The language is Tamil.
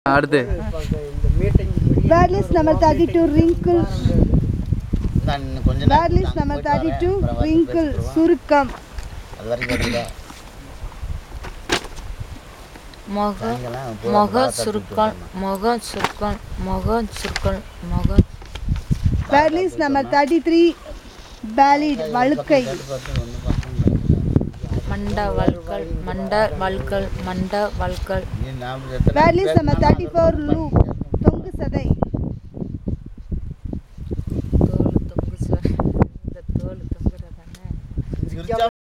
அடுத்து bad list number thirty two wrinkle நான் இன்னும் கொஞ்ச நேரம் bad list number thirty two wrinkle சுருக்கம் அது வரைக்கும் வருதா? முக சாயங்காலம் பூரா முக பார்த்துட்டு சுருக்கம் முக சுருக்கம் முக சுருக்கம் முக bad list number thirty three bald வழுக்கை கேட்டு பார்த்து ஒண்ணும் பார்க்க முடியல. மண்ட வல்கல் மண்ட வல்கல் மண்ட வல்கல் நீ ஞாபகத்துல bad list number thirty four loop தொங்கு சதை தோல் தொங்கு சார் இந்த தோல் தொங்குறதானே சிரிச்சா